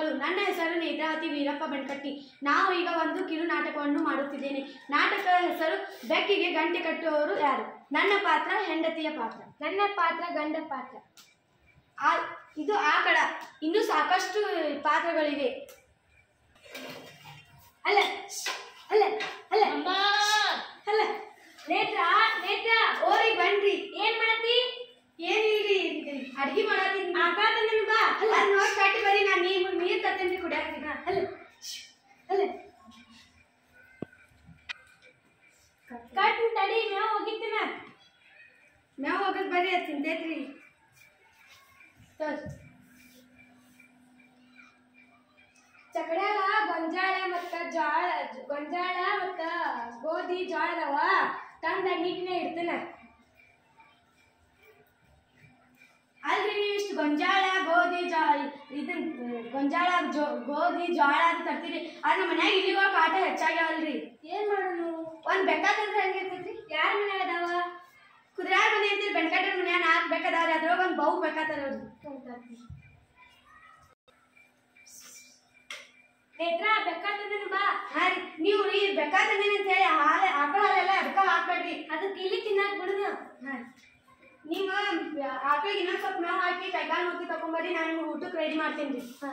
ನನ್ನ ಹೆಸರು ನೇತ್ರಾವತಿ ವೀರಪ್ಪ ಬಣ್ಕಟ್ಟಿ ನಾವು ಈಗ ಒಂದು ಕಿರು ನಾಟಕವನ್ನು ಮಾಡುತ್ತಿದ್ದೇನೆ ನಾಟಕದ ಹೆಸರು ಬೆಕ್ಕಿಗೆ ಗಂಟೆ ಕಟ್ಟುವವರು ಯಾರು ನನ್ನ ಪಾತ್ರ ಹೆಂಡತಿಯ ಪಾತ್ರ ನನ್ನ ಪಾತ್ರ ಗಂಡ ಪಾತ್ರ ಆ ಇದು ಆಕಳ ಇನ್ನೂ ಸಾಕಷ್ಟು ಪಾತ್ರಗಳಿವೆ ಅಲ್ಲ ಶ್ಶ್, ಅಲ್ಲ ಅಲ್ಲ ಅಲ್ಲ ನೇತ್ರ ನೇತ್ರ ಓರಿ ಬನ್ರಿ ಏನ್ ಮಾಡತಿ ಏನಿಲ್ರಿ ಅಡ್ಗಿ ಮಾಡತ್ತೀನಿ ಆಕಾತ ನನ್ ಬಾ ಅಲ್ಲ ನೋಡಿ ಕಟ್ಟಿ ಬರೀ ನಾನು ನೀರು ನೀರು ತತ್ತೇನ್ರಿ ಕುಡಿಯಾಕ ಅಲ್ಲ ಶ್ಶ್, ಅಲ್ಲ ಕಟ್ ತಡಿ ಮೇವ್ ಹೋಗಿತ್ತಿನ ಮ್ಯಾವ್ ಹೋಗದ್ ಬರ್ರಿ ಅದು ತಿಂತೈತ್ರಿ ತೋರ್ಸ್. ಚಕಡ್ಯಾಗ ಗೊಂಜಾಳ ಮತ್ತ ಜೋಳ ಗೊಂಜಾಳ ಮತ್ತ ಗೋಧಿ ಜೋಳ ಅದಾವ ತಂದ ನೀಟ್ನೆ ಇಡ್ತೀನ ಅಲ್ರಿ ನೀವು ಇಷ್ಟು ಗೊಂಜಾಳ ಗೋಧಿ ಜಾ ಇದನ್ ಗೊಂಜಾಳ ಜೋ ಗೋಧಿ ಜೋಳ ಅದು ತರ್ತೀರಿ ಆದ್ರೆ ನಮ್ಮ ಮನ್ಯಾಗ ಇಲ್ಲಿಗೋ ಕಾಟ ಹೆಚ್ಚಾಗ್ಯಾವಲ್ರಿ ಏನ್ ಮಾಡೋಣ ಒಂದ್ ಬೆಕ್ಕಾತಂದ್ರೆ ಹೆಂಗಿರ್ತೈತಿ ಯಾರ ಮನ್ಯಾಗ ಅದಾವ ಕುದುರ್ಯಾರ ಮನೆ ಅಂತೀರಿ ಬೆಣ್ಕಟ್ರ ಮನ್ಯಾಗ ನಾಲ್ಕು ಬೇಕಾದವ್ರಿ ಅದ್ರೊಳಗೆ ಒಂದು ಬಹು ಬೇಕಾತಾರ ಅವ್ರು ನೇತ್ರ ಬೆಕ್ಕಂತಂದ್ರೆ ಬಾ ಹಾ ರೀ ನೀವು ರೀ ಬೇಕಾತಂದೇನೆ ಅಂತ ಹೇಳಿ ಹಾಲು ಆಕಳ ಹಾಲೆಲ್ಲ ಅದಕ್ಕ ಹಾಕ್ಬೇಡ್ರಿ ಅದಕ್ಕೆ ಇಲ್ಲಿ ತಿನ್ನಾಕ ಬಿಡುದು ಹಾ ನೀವು ಆಕಳಿಗೆ ಇನ್ನೊಂದ್ ಸ್ವಲ್ಪ ಮೇವು ಹಾಕಿ ಕೈಕಾಲು ಮುಟ್ಟಿ ತಗೊಂಬರ್ರಿ ನಾನು ನಿಮ್ಗೆ ಊಟಕ್ಕೆ ರೆಡಿ ಮಾಡ್ತೀನಿ ರೀ ಹಾ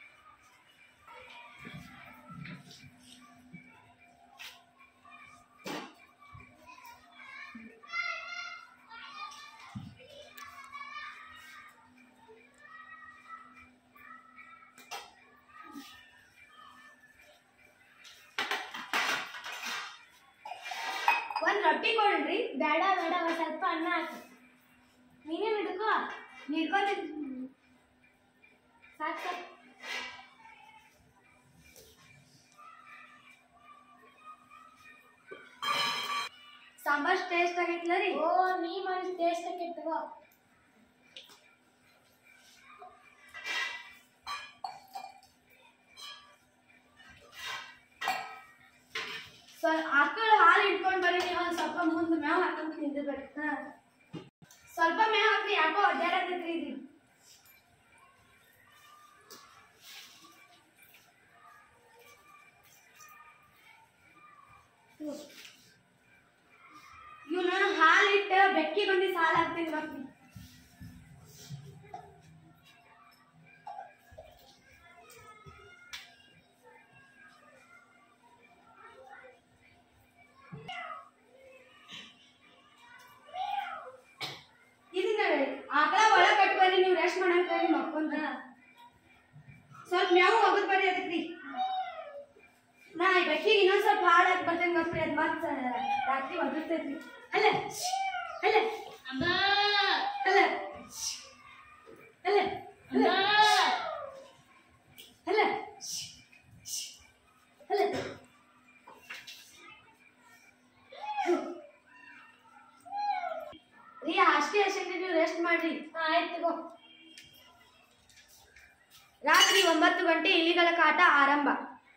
ಒಂದ್ ರೊಟ್ಟಿ ಕೊಡ್ರಿ ಬೇಡ ಬೇಡ ಒಂದ್ ಸ್ವಲ್ಪ ಅನ್ನ ಹಾಕಿ ನೀನೇನ್ ಹಿಡ್ಕೋ ನೀಡ್ಕೊಂಡ್ ಸಾಕ್ ಸಾಕ್ ಸಾಂಬಾರ್ ಟೇಸ್ಟ್ ಆಗೈತಿಲ್ಲ ರೀ ಓ ನೀ ಮನಸ್ ಟೇಸ್ಟ್ ಕೆಟ್ಟಗೋ ಸ್ವಲ್ಪ ಆಕಳ ಹಾಲು ಇಟ್ಕೊಂಡ್ ಬರ್ರಿ ನೀವು ಒಂದ್ ಸ್ವಲ್ಪ ಮುಂದೆ ಮೇವ್ ಹಾಕೊಂಡ್ ನಿಂದಿರ್ಬೇಕು ಹಾ ಸ್ವಲ್ಪ ಮೇವ್ ಹಾಕ್ರಿ ಯಾಕೋ ಅಡ್ಡಾಡತೈತ್ರಿ ಇದು ಇವನ ಹಾಲು ಇಟ್ಟು ಬೆಕ್ಕಿ ಬಂದಿ ಸಾಲ ಹಾಕ್ತೀನಿ ಬರ್ತೀನಿ ಇದನ್ನ ಆಕಳ ಒಳ ಕಟ್ ಬರ್ರಿ ನೀವು ರೆಸ್ಟ್ ಮಾಡಕ್ ಬರ್ರಿ ಮಕ್ಕೊಂದ ಸ್ವಲ್ಪ ಮೇವು ಹೋಗೋದ್ ಬರ್ರಿ ಅದಕ್ರಿ ನಾ ಈ ಬೆಕ್ಕಿಗೆ ಇನ್ನೊಂದ್ ಸ್ವಲ್ಪ ಹಾಲು ಹಾಕಿ ಬರ್ತೇನೆ ಮತ್ರಿ ಅದ್ ಮತ್ತ ರಾತ್ರಿ ಒದರ್ತೈತ್ರಿ ಅಲ್ಲ ಶ್ಶ್, ಅಲ್ಲ ಅಲ್ಲ ಅಲ್ಲ ಅಲ್ಲ ಅಲ್ಲ ಶ್ಶ್, ಶ್ಶ್, ಅಲ್ಲ ರೀ ಅಷ್ಟೇ ಅಷ್ಟೇ ನೀವು ರೆಸ್ಟ್ ಮಾಡ್ರಿ ಆಯ್ತು ತಗೋ ರಾತ್ರಿ ಒಂಬತ್ತು ಗಂಟೆ ಇಲಿಗಳ ಕಾಟ ಆರಂಭ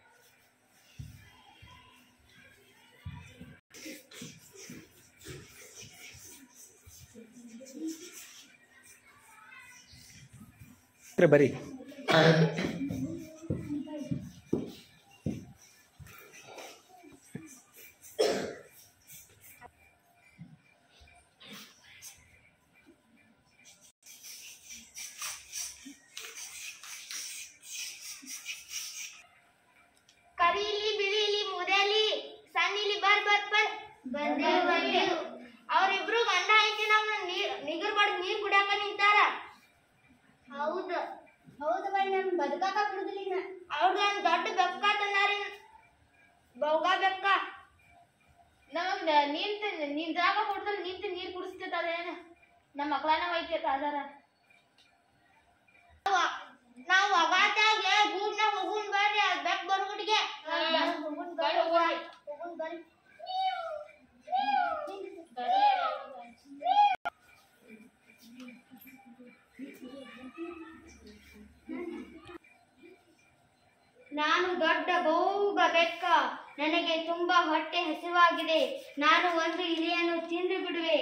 ಬರೀ ಕರೀಲಿ ಬಿಳಿಲಿ ಮುದೇಲಿ ಸಣ್ಣಿಲಿ ಬರ್ ಬರ್ ಬರ್ ಬಂದೇವ್ ಬಂದೇವ್ ಅವ್ರಿಬ್ರು ಗಂಡ ಐತಿ ನಮ್ನ ನೀರ್ ನಿಗರ್ ಮಾಡಿ ನೀರ್ ಕುಡಿಯಾಕ ನಿಂತಾರ ಹೌದ ಹೌದು ಬೈ ನನ್ ಬದುಕಾಕ ಬಿಡುದಿಲ್ಲ ಅವ್ರದ್ದು ಒಂದ್ ದೊಡ್ಡ ಬೆಕ್ಕ ತಂದಾರಿ ಬೌಗ ಬೆಕ್ಕ ನಮಗ್ ನಿಂತ ನಿಂದ್ರಾಗ ಕೊಡ್ತಾರೆ ನಿಂತ ನೀರ್ ಕುಡಿಸ್ತೈತ ಅದೇನ ನಮ್ಮ ಮಕ್ಳನ್ನ ಒಯ್ತೈತ ಅದಾರ ನಾವ್- ನಾವ್ ಅಗಾತಾಗ ಗೂಡ್ನ ಹೋಗುನ್ ಬರ್ರಿ ಅದ್ ಬೆಕ್ ಬರುಗುಟಿಗೆ ಹೋಗುನ್ ಬರ್ರಿ ಹೋಗುನ್ ಬರ್ರಿ ನಾನು ದೊಡ್ಡ ಬಹುಗ ಬೆಕ್ಕ ನನಗೆ ತುಂಬಾ ಹೊಟ್ಟೆ ಹಸಿವಾಗಿದೆ ನಾನು ಒಂದು ಇಲಿಯನ್ನು ತಿಂದು ಬಿಡುವೆ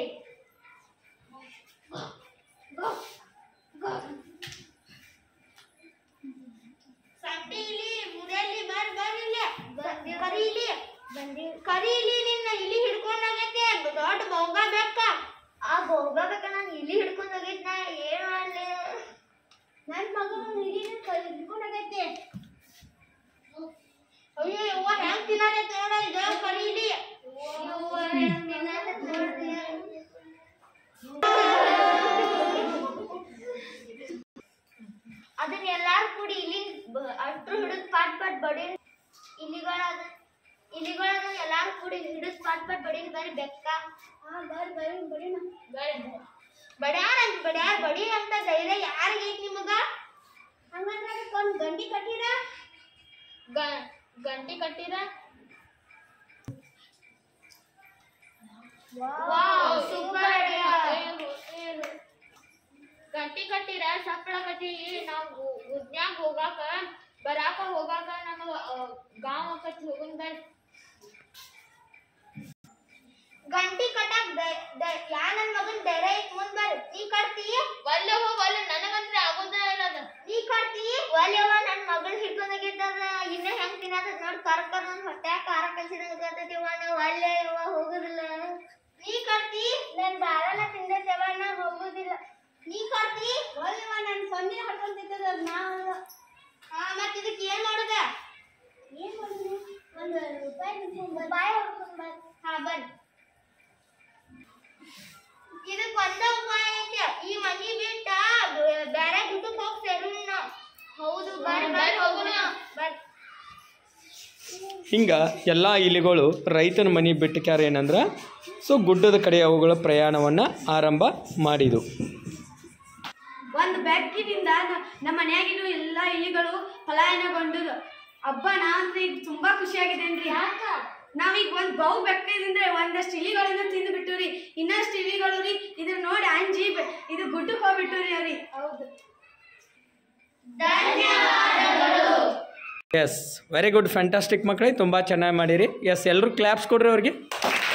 ಕರಿ ಇಲಿ ನಿನ್ನ ಇಲಿ ಹಿಡ್ಕೊಂಡಾಗೈತೆ ದೊಡ್ಡ ಬೌಗ ಬೇಕ ಆ ಬೌಗ ಬೇಕ ನಾನು ಇಲಿ ಹಿಡ್ಕೊಂಡ್ ಹೋಗೈತೆ ನಾ ಏನ್ ಮಾಡ್ಲಿ ನನ್ ಮಗನ ಇಲಿ ಹಿಡ್ಕೊಂಡಾಗೈತೆ ಅಯ್ಯೋ ಯವ್ವ ಹೆಂಗ್ ತಿನ್ನಾಕೈತೆ ನೋಡ ಇದು ಕರಿ ಇಲಿ ಯವ್ವ ಹೆಂಗ್ ತಿನ್ನಾಕೈತೆ ನೋಡ್ರಿ ಅದನ್ನ ಎಲ್ಲಾರು ಕೂಡಿ ಇಲ್ಲಿ ಅಟ್ರು ಹಿಡಿದ್ ಪಾಟ್ ಪಾಟ್ ಬಡಿ ಇಲಿಗಳದ ಇಲಿಗಳದ ಎಲ್ಲಾರು ಕೂಡಿ ಹಿಡಿದ್ ಪಾಟ್ ಪಾಟ್ ಬಡಿ ಬರಿ ಬೆಕ್ಕ ಹಾ ಬರ್ ಬರಿ ಬಡಿನ ಬಡ್ಯಾರ ಅಂತ ಬಡ್ಯಾರ ಬಡಿ ಅಂತ ಧೈರ್ಯ ಯಾರಿಗೆ ಐತಿ ನಿಮಗ ಹಂಗಂದ್ರೆ ಒಂದ್ ಗಂಡಿ ಕಟ್ಟಿರ ಗ- ಗಂಟಿ ಕಟ್ಟಿರ ವಾವ್ ಸೂಪರ್ ಐಡಿಯಾ ಗಂಟಿ ಕಟ್ಟಿರ ಸಪ್ಪಳ ಕಟ್ಟಿ ನಾವು ಉದ್ನ್ಯಾಗ ಹೋಗಾಕ ಬರಾಕ ಹೋಗಾಕ ನಮಗ ಗಾಂವ್ ಆಕತಿ ಹೋಗುನ್ ಬರ್ರಿ ಗಂಟಿ ಕಟ್ಟಾಕ್ ದ- ದ- ಯಾ ನನ್ ಮಗನ್ ಧೈರ್ಯ ಐತ್ ಮುಂದ್ ಬರ್ ನೀ ಕಟ್ತಿ ಒಲ್ಲೆ ಹೋಗ್ ಒಲ್ಲೆ ನನಗಂದ್ರೆ ಆಗೋದೇ ಇಲ್ಲ ಅದು ನೀ ಕಟ್ತಿ ಒಲೆವ ನನ್ ಮಗಳ್ ಹಿಡ್ಕೊಂಡಾಗಿದ್ದದ ಇನ್ನ ಹೆಂಗ್ ತಿನ್ನತದ ನೋಡ್ ಕರ್ಕ ನನ್ ಹೊಟ್ಯಾಗ ಖಾರ ಕಲ್ಸಿದಂಗ ಗೊತ್ತೈತಿವ ನಾ ಒಲ್ಲೆ ಯವ್ವ ಹೋಗುದಿಲ್ಲ ನೀ ಕಟ್ತಿ ನನ್ ಬಾರನ ತಿಂದೈತೆವ ನಾ ಹೋಗುದಿಲ್ಲ ನೀ ಕಟ್ತಿ ಒಲ್ಲೆವ ನನ್ ಸೊನ್ನೆ ಹಡ್ಕೊಂಡ್ ತಿಂದದ ನಾ ಹಾ ಮತ್ ಇದಕ್ ಏನ್ ಮಾಡುದ ಏನ್ ಮಾಡುದು ಒಂದ್ ರೂಪಾಯಿ ಬಾಯ್ ಹೊಡ್ಕೊಂಡ್ ಬರ್ ಹಾ ಬನ್ನಿ ಇದಕ್ ಒಂದ ಉಪಾಯ ಐತೆ ಈ ಮನಿ ಬಿಟ್ಟ ಬ- ಬ್ಯಾರೆ ಗುಡ್ಡಕ್ ಹೋಗ್ ಸೇರುನ್ ನಾವ್. ಹೌದು ಬರ್ರಿ ಬರ್ರಿ ಹೋಗುಣ ಬರ್ರಿ ಹಿಂಗೆ ಎಲ್ಲ ಇಲಿಗಳು ರೈತನ ಮನೆ ಬಿಟ್ಟಕ್ಯಾರ ಏನಂದ್ರೆ ಸೊ ಗುಡ್ಡದ ಕಡೆ ಅವುಗಳ ಪ್ರಯಾಣವನ್ನು ಆರಂಭ ಮಾಡಿದು ಒಂದು ಬೆಕ್ಕಿನಿಂದ ನ- ನಮ್ಮ ಮನ್ಯಾಗಿರೋ ಎಲ್ಲ ಇಲಿಗಳು ಪಲಾಯನಗೊಂಡುದು ಹಬ್ಬ ನಾ ಅಂದ್ರೆ ಈಗ ತುಂಬಾ ಖುಷಿಯಾಗಿದ್ದೇನ್ರಿ ನಾವೀಗ ಒಂದ್ ಬೌ ಬೆಕ್ಕದಿಂದ ಒಂದಷ್ಟು ಇಲಿಗಳನ್ನ ತಿಂದು ಬಿಟ್ಟುರಿ ಇನ್ನಷ್ಟು ಇಲಿಗಳು ರೀ ಇದ್ರ ನೋಡಿ ಅಂಜಿ ಬೆ- ಇದು ಗುಡ್ಡಕ್ಕೆ ಹೋಗ್ಬಿಟ್ಟುರಿ ಅವ್ರಿ ಹೌದು ಎಸ್ ವೆರಿ ಗುಡ್ ಫ್ಯಾಂಟಾಸ್ಟಿಕ್ ಮಕ್ಕಳೇ ತುಂಬ ಚೆನ್ನಾಗಿ ಮಾಡಿರಿ ಎಸ್ ಎಲ್ಲರೂ ಕ್ಲ್ಯಾಪ್ಸ್ ಕೊಡ್ರಿ ಅವ್ರಿಗೆ